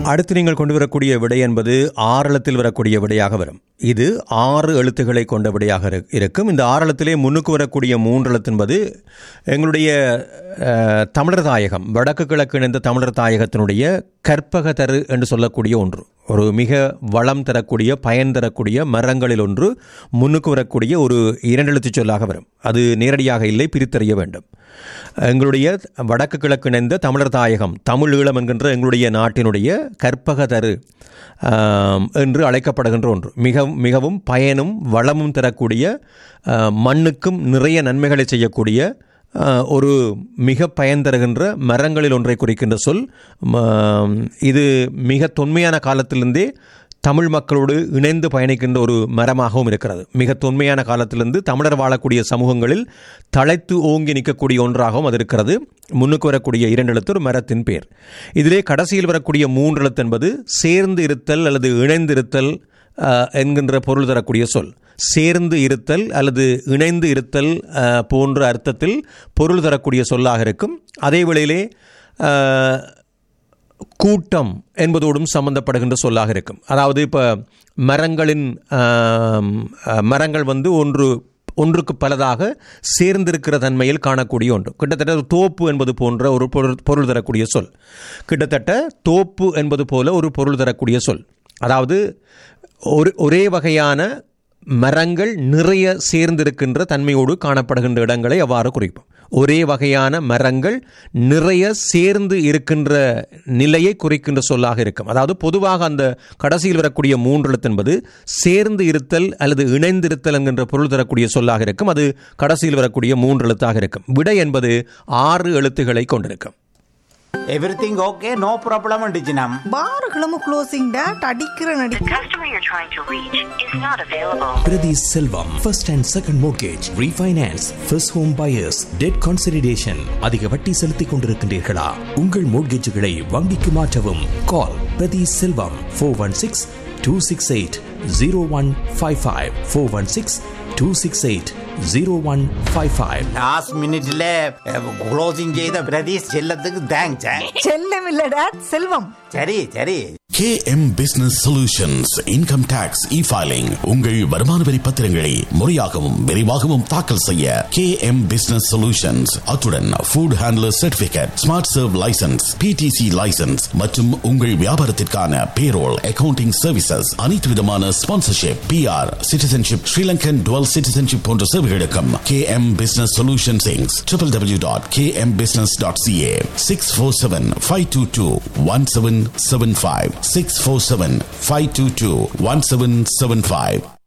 அடுத்து நீங்கள் கொண்டு வரக்கூடிய விடை என்பது ஆறளத்தில் வரக்கூடிய விடையாக வரும் இது ஆறு எழுத்துக்களை கொண்ட விடையாக இரு- இருக்கும் இந்த ஆறு எழுத்திலே முன்னுக்கு வரக்கூடிய மூன்று எழுத்து என்பது எங்களுடைய அஹ், தமிழர் தாயகம் வடக்கு கிழக்கு இணைந்த தமிழர் தாயகத்தினுடைய கற்பக தரு என்று சொல்லக்கூடிய ஒன்று ஒரு மிக வளம் தரக்கூடிய பயன் தரக்கூடிய மரங்களில் ஒன்று முன்னுக்கு வரக்கூடிய ஒரு இரண்டெழுத்து சொல்லாக வரும் அது நேரடியாக இல்லை பிரித்தறிய வேண்டும் எங்களுடைய வடக்கு கிழக்கு இணைந்த தமிழர் தாயகம் தமிழ் ஈழம் என்கின்ற எங்களுடைய நாட்டினுடைய கற்பக தரு ஆம், என்று அழைக்கப்படுகின்ற ஒன்று மிக மிகவும் பயனும் வளமும் தரக்கூடிய ஆ, மண்ணுக்கும் நிறைய நன்மைகளை செய்யக்கூடிய ஆ, ஒரு மிக பயன் தருகின்ற மரங்களில் ஒன்றை குறிக்கின்ற சொல் ம, இது மிக தொன்மையான காலத்திலிருந்தே தமிழ் மக்களோடு இணைந்து பயணிக்கின்ற ஒரு மரமாகவும் இருக்கிறது மிக தொன்மையான காலத்திலிருந்து தமிழர் வாழக்கூடிய சமூகங்களில் தழைத்து ஓங்கி நிற்கக்கூடிய ஒன்றாகவும் அது இருக்கிறது முன்னுக்கு வரக்கூடிய இரண்டு எழுத்து ஒரு மரத்தின் பேர் இதிலே கடைசியில் வரக்கூடிய மூன்று எழுத்து என்பது சேர்ந்து இருத்தல் அல்லது இணைந்திருத்தல் அஹ், என்கின்ற பொருள் தரக்கூடிய சொல் சேர்ந்து இருத்தல் அல்லது இணைந்து இருத்தல் அஹ், போன்ற அர்த்தத்தில் பொருள் தரக்கூடிய சொல்லாக இருக்கும் அதே வேளையிலே அஹ், கூட்டம் என்பதோடும் சம்பந்தப்படுகின்ற சொல்லாக இருக்கும் அதாவது இப்போ மரங்களின் ஆம், அஹ், மரங்கள் வந்து ஒன்று ஒன்றுக்கு பலதாக சேர்ந்திருக்கிற தன்மையில் காணக்கூடிய ஒன்று கிட்டத்தட்ட ஒரு தோப்பு என்பது போன்ற ஒரு பொருள் பொருள் தரக்கூடிய சொல் கிட்டத்தட்ட தோப்பு என்பது போல ஒரு பொருள் தரக்கூடிய சொல் அதாவது ஒரு ஒரே வகையான மரங்கள் நிறைய சேர்ந்திருக்கின்ற தன்மையோடு காணப்படுகின்ற இடங்களை அவ்வாறு குறிப்போம் ஒரே வகையான மரங்கள் நிறைய சேர்ந்து இருக்கின்ற நிலையை குறிக்கின்ற சொல்லாக இருக்கும் அதாவது பொதுவாக அந்த கடைசியில் வரக்கூடிய மூன்று எழுத்து என்பது சேர்ந்து இருத்தல் அல்லது இணைந்திருத்தல் என்கின்ற பொருள் தரக்கூடிய சொல்லாக இருக்கும் அது கடைசியில் வரக்கூடிய மூன்று எழுத்தாக இருக்கும் விடை என்பது ஆறு எழுத்துக்களை கொண்டிருக்கும் எவ்ரிதிங் ஓகே நோ ப்ராப்ளம் அண்டிச்சினம் பாருகளும் க்ளோசிங் டேட் அடிக்கிற The நடிக்க customer you're trying to reach is not available. Priti Selvam, first and second mortgage, refinance, first home buyers, debt consolidation. அதிக வட்டி செலுத்திக் கொண்டிருக்கின்றீர்களா உங்கள் மோட்கேஜுகளை வங்கிக்கு மாற்றவும் call Prathi Selvam four one six two six eight zero one five five four one six two six eight zero one five five last மினிட்ல closing செய்த பிரதீஷ் செல்லத்துக்கு thanks செல்லம் இல்ல டேட் செல்வம் சரி சரி KM Business Solutions Income Tax E-Filing உங்கள் வருமான வரி பத்திரங்களை முறையாகவும் விரைவாகவும் தாக்கல் செய்ய KM Business Solutions அத்துடன் Food Handler Certificate Smart Serve License PTC License மற்றும் உங்கள் வியாபாரத்திற்கான Payroll Accounting Services அனைத்து விதமான Sponsorship PR Citizenship Sri Lankan Dual Citizenship போன்ற சேவைகளுக்கும் KM Business Solutions Inc. www.kmbusiness.ca 647-522-1775 647-522-1775